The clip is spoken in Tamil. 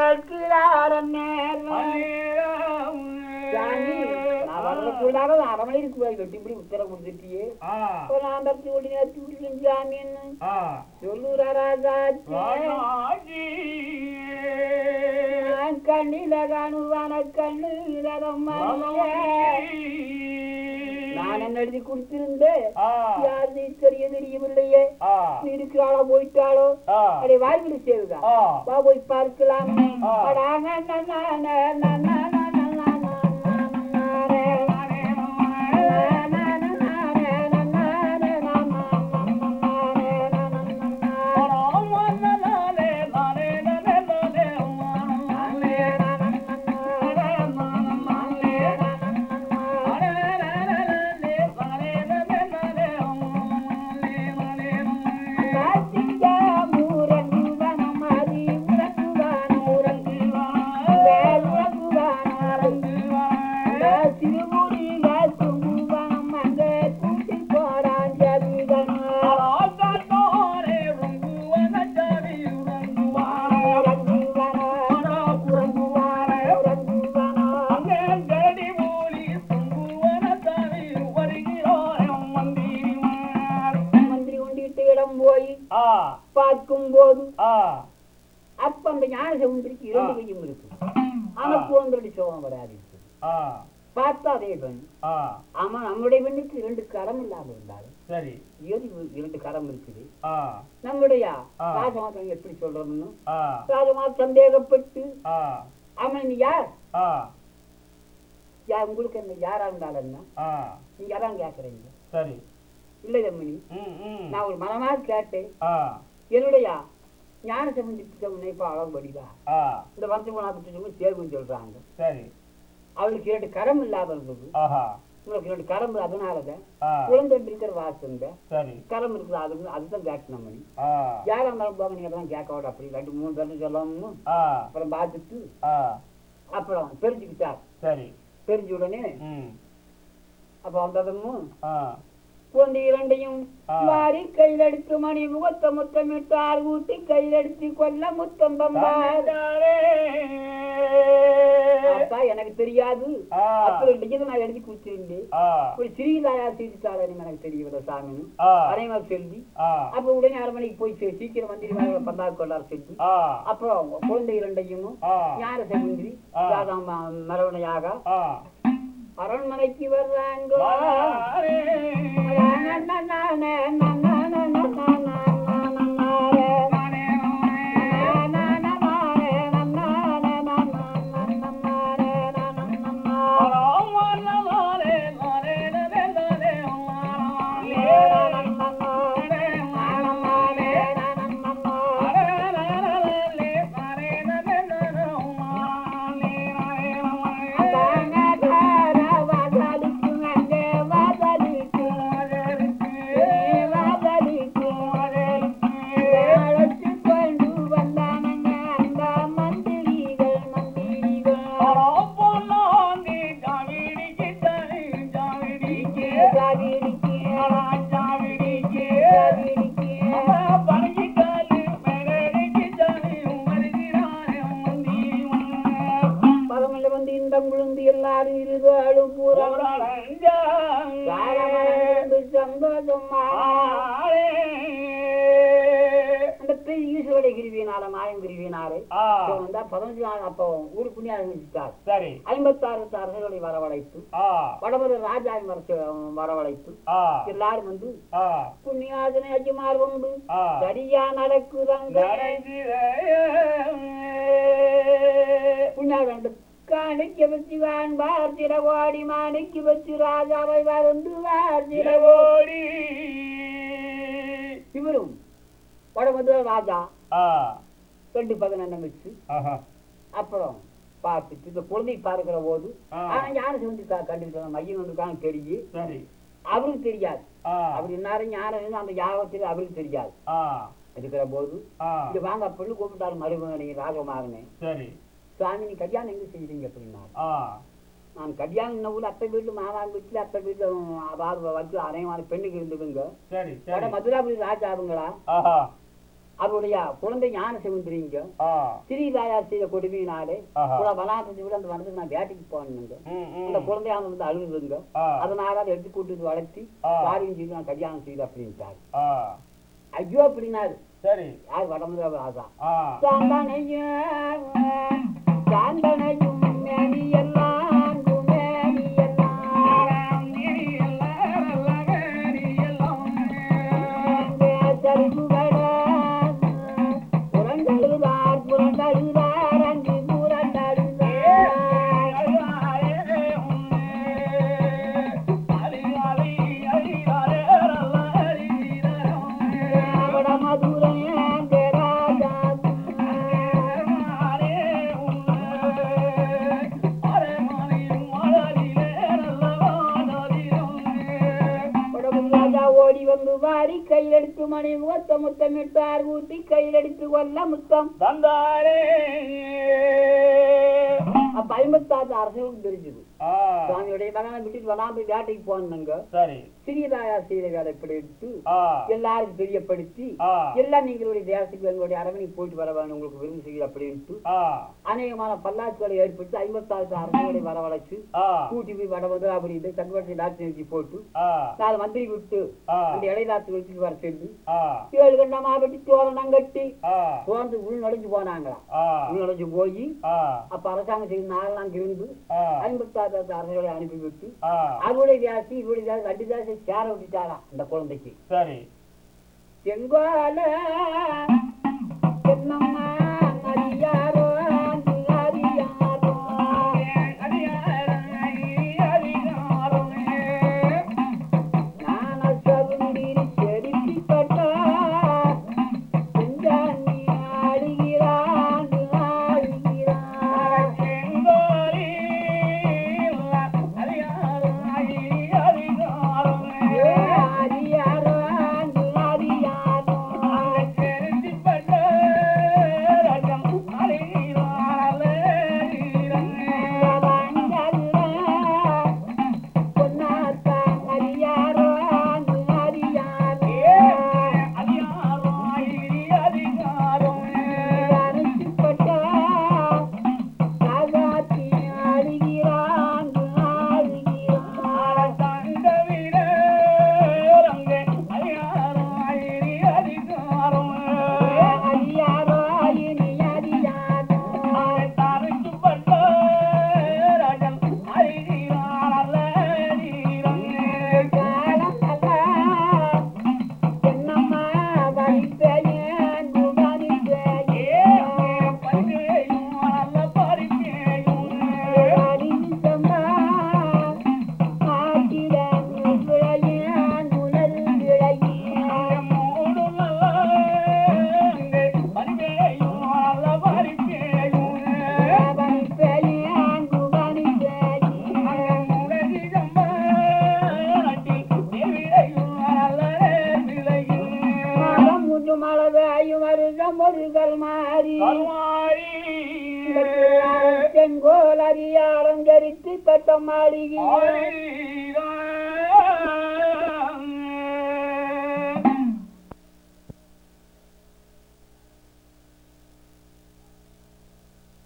கேட்கிறார் நேரம் சாமி, நான் வரக்கூடாத அரமனைக்கு போய் வெட்டி இப்படி உத்தரவு கொடுத்துட்டியே ஒரு ஆம்பரத்து ஓடி நேரத்து விட்டுருக்கேன் சாமின்னு சொல்லுறா ராஜாச்சி நான் கண்ணில காணுவான கண்ணு நான் என்ன எழுதி கொடுத்திருந்தேன் யாரு தெரிய தெரியவில்லையே இருக்கிறாளோ போயிட்டாளோ அடே வாய்ப்பில் சேவுதா வா போய் பார்க்கலாம் அடா, நா, நா, நா, நா, நா, நா, நா, நா, நா, நா, நா, மந்திரி கொண்டிட்டு இடம் போய் பார்க்கும் போது அப்ப அந்த ஞான சமுந்திரிக்கு இரண்டு கையும் இருக்கு ஆனா போந்தடி சோகம் வராது பார்த்தா அதே பெண் ஆமா நம்முடைய பெண்ணுக்கு இரண்டு கரம் இல்லாம இருந்தாலும் சரி ஏது இரண்டு கரம் இருக்குது ஆ நம்முடைய ஆ. ராஜமாதம் எப்படி சொல்றோம்னு ஆ ராஜமாதம் சந்தேகப்பட்டு ஆ அவன் நீ யார் ஆ யார் உங்களுக்கு என்ன யாரா இருந்தாலும் என்ன ஆ நீங்க யாராம் கேக்குறீங்க சரி இல்லை தம்மணி ம் ம் நான் ஒரு மனமா கேட்டேன் ஆ என்னுடைய ஞான சம்பந்தித்த நினைப்பா அளவுபடிவா ஆ இந்த வருஷம் தேர்வுன்னு சொல்றாங்க சரி அவளுக்கு இரண்டு கரம் இல்லாத இருந்தது ஆஹா உங்களுக்கு இரண்டு கரம் அதனாலதான் ஆ குழந்தை இருக்கிற வாசம் சரி கரம் இருக்குது அது அதுதான் கேட்கணும் மணி ஆ யாரா இருந்தாலும் போக நீங்க தான் கேட்க விட அப்படி ரெண்டு மூணு பேரும் சொல்லணும் ஆ அப்புறம் பார்த்துட்டு ஆ அப்புறம் தெரிஞ்சுக்கிட்டார் சரி தெரிஞ்ச உடனே ம் அப்ப வந்ததும் ஆ குழந்தை இரண்டையும் ஆ. வாரி கையில் எடுத்து மணி முகத்த முத்தமிட்டார் ஊட்டி கையில் எடுத்து கொல்ல முத்தம் தந்தார் அப்பா எனக்கு தெரியாது ஆ அப்புறம் லிகித நான் எழுதி கொடுத்திருந்தேன் ஆ ஒரு சிறியதாயா சிரித்தாரு எனக்கு தெரியவில்லை சாமி ஆ அனைவரும் சொல்லி ஆ அப்ப உடனே அரை மணிக்கு போய் சீ- சீக்கிரம் வந்து பந்தா கொண்டார் சொல்லி ஆ அப்புறம் குழந்தை இரண்டையும் ஆ ஞான செகுந்திரி ஆ. மரவணையாக ஆ அரண்மனைக்கு வர்றாங்க வாரே. பதமில்ல வந்து இந்த குழுந்து எல்லாரும் இருதாளும் பூரா சந்தோஷமா அந்த பெரிய ஈஸ்வருடைய கிருவியினால மாயம் கிருவியினாலே இப்ப வந்தா பதினஞ்சு நாள் அப்போ ஊரு புண்ணிய ஆரம்பிச்சுட்டார் சரி ஐம்பத்தாறு அரசுகளை வரவழைத்து ஆ வடமது ராஜாவை வரச்சு வரவழைத்து ஆ எல்லாரும் வந்து ஆ புண்ணியாசனை அஜிமார் வந்து ஆ சரியா நடக்குதாங்க புண்ணியா வேண்டும் காணிக்க வச்சு காண்பார் சிறவோடி மாணிக்கு வச்சு ராஜாவை வந்து சிறவோ இவரும் வடமது ராஜா ஆ ரெண்டு பதினெண்ணம் வச்சு ஆஹா அப்புறம் பார்த்துட்டு இந்த குழந்தை பார்க்கிற போது ஆ. ஆனா யாரு சொல்லி கண்டுபிடிச்சாங்க மையம் வந்துருக்காங்க தெரியும் சரி அவருக்கு தெரியாது ஆ அவர் இன்னாரும் ஞானம் அந்த யாகத்தில் அவருக்கு தெரியாது ஆ இருக்கிற போது ஆ இங்க வாங்க பொண்ணு கூப்பிட்டாரு மருமகனை ராகமாகனே சரி சுவாமி நீ கல்யாணம் எங்க செய்வீங்க அப்படின்னாரு ஆ நான் கல்யாணம் இன்ன ஊர்ல அத்தை வீட்டு மாமா வீட்டுல அத்தை வீட்டுல அதாவது வந்து அனைவர பெண்ணுக்கு இருந்ததுங்க சரி வட சரி மதுராபுரி ராஜாவுங்களா ஆஹா அவருடைய குழந்தை ஞான சிவந்திரிங்க ஆ சிறிதாயார் செய்த கொடுமையினாலே ஆஹா. கூட வனாந்தத்தை விட அந்த வனத்துக்கு நான் வேட்டைக்கு போகணுங்க ம், ம். அந்த குழந்தையாங்க வந்து அழுகுதுங்க ஆ. அதனால அதை எடுத்து கூட்டு வளர்த்தி ஆ. காரியம் செய்து நான் கல்யாணம் செய்து அப்படின்ட்டாரு ஆ ஐயோ அப்படின்னாரு சரி யார் வடமுதல ராஜா ஆ சாந்தனையும் சாந்தனையும் மேனி எல்லாம் குமேனி எல்லாம் புரண்டழுதார் புரண்டழுதார் அங்கு புரண்டழுதார் வடமதுரையேந்த ராஜா ராஜா ஓடி வந்து வாரி கையில் எடுத்து மணி முகத்த முத்தமிட்டார் ஊத்தி கையில் எடுத்து கொல்ல முத்தம் தந்தாரே அப்ப ஐம்பத்தாறு அரசுகளும் தெரிஞ்சது ஆ சுவாமியுடைய மகனை விட்டுட்டு வனாம்பி வேட்டைக்கு போனாங்க சரி சிறியதாயா செய்த வேலை இப்படி எடுத்து ஆ எல்லாருக்கும் தெரியப்படுத்தி ஆ எல்லாம் நீங்களுடைய தேசத்துக்கு எங்களுடைய அரவணைக்கு போயிட்டு வர வேணும் உங்களுக்கு விரும்பு செய்யுது அப்படின்ட்டு ஆ அநேகமான பல்லாக்குகளை ஏற்படுத்தி ஐம்பத்தாறு அரசுகளை வரவழைச்சு ஆ கூட்டி போய் வட மதுராபுரி தங்கவரத்தை டாக்டர் நிறுத்தி போட்டு ஆ நாலு மந்திரி விட்டு ஆ அந்த இடைதாத்து வச்சுட்டு வர சொல்லி ஆ ஏழு கண்டமா வெட்டி தோரணம் கட்டி ஆ தோர்ந்து உள் நுழைஞ்சு போனாங்களாம் ஆ உள் நுழைஞ்சு போய் ஆ அப்ப அரசாங்கம் செய்து நாளெல்லாம் இருந்து ஆ ஐம்பத்தாறு அரசுகளை அனுப்பிவிட்டு ஆ அவருடைய ஜாஸ்தி இவருடைய ஜாஸ்தி ரெண்டு ஜாஸ்தி சேர விட்டுட்டாராம் இந்த குழந்தைக்கு சரி செங்கோல என்னம்மா நதியாரோ நதியாரோ ஞான சருந்திரி செடிக்கப்பட்ட செஞ்சாண்டி ஆடுகிறான் ஆடுகிறான் ஏ ஆடியாரோ ஆடியாரோ முருகல் மாறி செங்கோல் அறியாளம் தரித்து பெற்ற மாளிகை